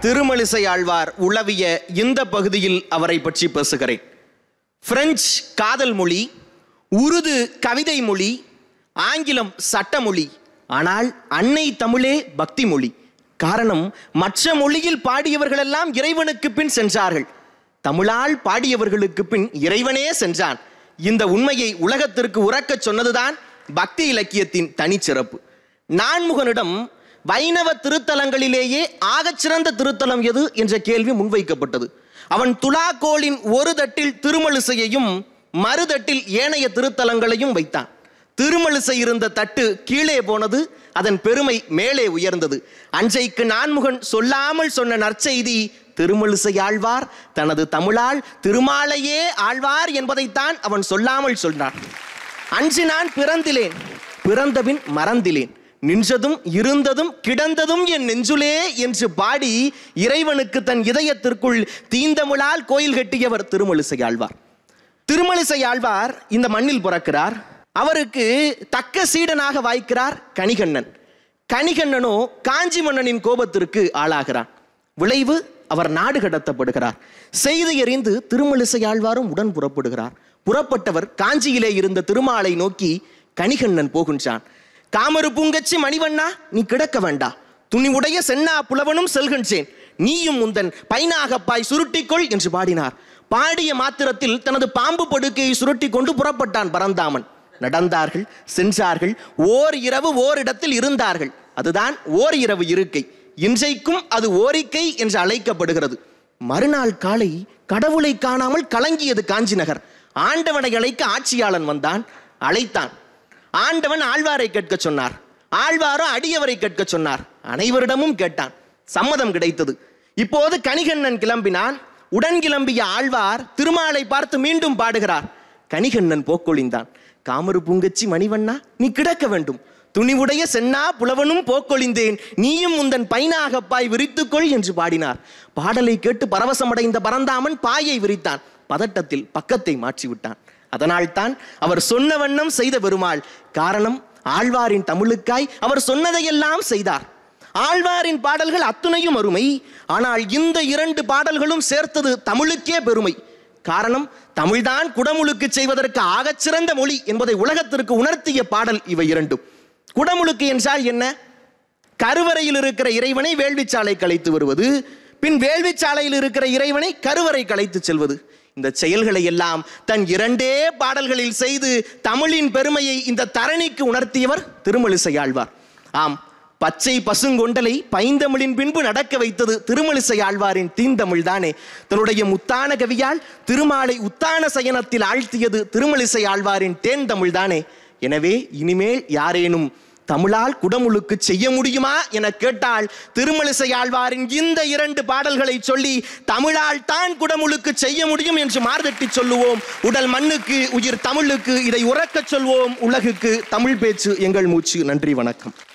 திருமலிசை ஆழ்வார் உளவிய இந்த பகுதியில் அவரை பற்றி பேசுகிறேன் பிரெஞ்சு காதல் மொழி உருது கவிதை மொழி ஆங்கிலம் சட்ட மொழி ஆனால் அன்னை தமிழே பக்தி மொழி காரணம் மற்ற மொழியில் பாடியவர்களெல்லாம் இறைவனுக்கு பின் சென்றார்கள் தமிழால் பாடியவர்களுக்கு பின் இறைவனே சென்றான் இந்த உண்மையை உலகத்திற்கு உறக்கச் சொன்னதுதான் பக்தி இலக்கியத்தின் தனிச்சிறப்பு நான்முகனிடம் வைணவ திருத்தலங்களிலேயே ஆகச்சிறந்த திருத்தலம் எது என்ற கேள்வி முன்வைக்கப்பட்டது அவன் துலாக்கோளின் ஒரு தட்டில் திருமலிசையையும் மறுதட்டில் ஏனைய திருத்தலங்களையும் வைத்தான் திருமலிசை இருந்த தட்டு கீழே போனது அதன் பெருமை மேலே உயர்ந்தது அன்றைக்கு நான்முகன் சொல்லாமல் சொன்ன நற்செய்தி திருமலிசை ஆழ்வார் தனது தமிழால் திருமாலையே ஆழ்வார் என்பதைத்தான் அவன் சொல்லாமல் சொன்னான் அன்று நான் பிறந்திலேன் பிறந்தபின் மறந்திலேன் நின்றதும் இருந்ததும் கிடந்ததும் என் நெஞ்சுலே என்று பாடி இறைவனுக்கு தன் இதயத்திற்குள் தீந்தமிழால் கோயில் கட்டியவர் திருமலிசை ஆழ்வார் திருமலிசை ஆழ்வார் இந்த மண்ணில் பிறக்கிறார் அவருக்கு தக்க சீடனாக வாய்க்கிறார் கணிகண்ணன் கணிகண்ணனோ காஞ்சி மன்னனின் கோபத்திற்கு ஆளாகிறான் விளைவு அவர் நாடு கடத்தப்படுகிறார் செய்தி எறிந்து திருமலிசை ஆழ்வாரும் உடன் புறப்படுகிறார் புறப்பட்டவர் காஞ்சியிலே இருந்த திருமாலை நோக்கி கணிகண்ணன் போகின்றான் காமரு பூங்கச்சி மணிவண்ணா நீ கிடக்க வேண்டா துணி உடைய சென்னா புலவனும் செல்கின்றேன் நீயும் உந்தன் பைனாகப்பாய் சுருட்டிக்கொள் என்று பாடினார் பாடிய மாத்திரத்தில் தனது பாம்பு படுக்கையை சுருட்டி கொண்டு புறப்பட்டான் பரந்தாமன் நடந்தார்கள் சென்றார்கள் ஓர் இரவு ஓரிடத்தில் இருந்தார்கள் அதுதான் ஓர் இரவு இருக்கை இன்றைக்கும் அது ஓரிக்கை என்று அழைக்கப்படுகிறது மறுநாள் காலை கடவுளை காணாமல் கலங்கியது காஞ்சி நகர் ஆண்டவனை அழைக்க ஆட்சியாளன் வந்தான் அழைத்தான் ஆண்டவன் ஆழ்வாரை கேட்க சொன்னார் ஆழ்வாரோ அடியவரை கேட்க சொன்னார் அனைவரிடமும் கேட்டான் சம்மதம் கிடைத்தது இப்போது கணிகண்ணன் கிளம்பினான் உடன் கிளம்பிய ஆழ்வார் திருமாலை பார்த்து மீண்டும் பாடுகிறார் கணிகண்ணன் போக்கொழிந்தான் காமரு பூங்கச்சி மணிவண்ணா நீ கிடக்க வேண்டும் துணிவுடைய சென்னா புலவனும் போக்கொழிந்தேன் நீயும் உந்தன் பைனாகப்பாய் விரித்துக்கொள் என்று பாடினார் பாடலை கேட்டு பரவசமடைந்த பரந்தாமன் பாயை விரித்தான் பதட்டத்தில் பக்கத்தை மாற்றிவிட்டான் அதனால்தான் அவர் சொன்ன வண்ணம் செய்த பெருமாள் காரணம் ஆழ்வாரின் தமிழுக்காய் அவர் சொன்னதையெல்லாம் செய்தார் ஆழ்வாரின் பாடல்கள் அத்துணையும் அருமை ஆனால் இந்த இரண்டு பாடல்களும் சேர்த்தது தமிழுக்கே பெருமை காரணம் தமிழ்தான் குடமுழுக்கு செய்வதற்கு ஆகச்சிறந்த மொழி என்பதை உலகத்திற்கு உணர்த்திய பாடல் இவை இரண்டும் குடமுழுக்கு என்றால் என்ன கருவறையில் இருக்கிற இறைவனை வேள்விச்சாலை கலைத்து வருவது பின் வேள்விச்சாலையில் இருக்கிற இறைவனை கருவறை கலைத்து செல்வது இந்த செயல்களை எல்லாம் தன் இரண்டே பாடல்களில் செய்து தமிழின் பெருமையை இந்த தரணிக்கு உணர்த்தியவர் திருமலிசை ஆழ்வார் ஆம் பச்சை பசுங்கொண்டலை பைந்தமிழின் பின்பு நடக்க வைத்தது திருமலிசை ஆழ்வாரின் தீந்தமிழ் தானே தன்னுடைய முத்தான கவியால் திருமாலை உத்தான சயனத்தில் ஆழ்த்தியது திருமலிசை ஆழ்வாரின் தேன் தமிழ் தானே எனவே இனிமேல் யாரேனும் தமிழால் குடமுழுக்கு செய்ய முடியுமா என கேட்டால் திருமலிசை ஆழ்வாரின் இந்த இரண்டு பாடல்களை சொல்லி தமிழால் தான் குடமுழுக்கு செய்ய முடியும் என்று மார்தட்டி சொல்லுவோம் உடல் மண்ணுக்கு உயிர் தமிழுக்கு இதை உறக்கச் சொல்வோம் உலகுக்கு தமிழ் பேச்சு எங்கள் மூச்சு நன்றி வணக்கம்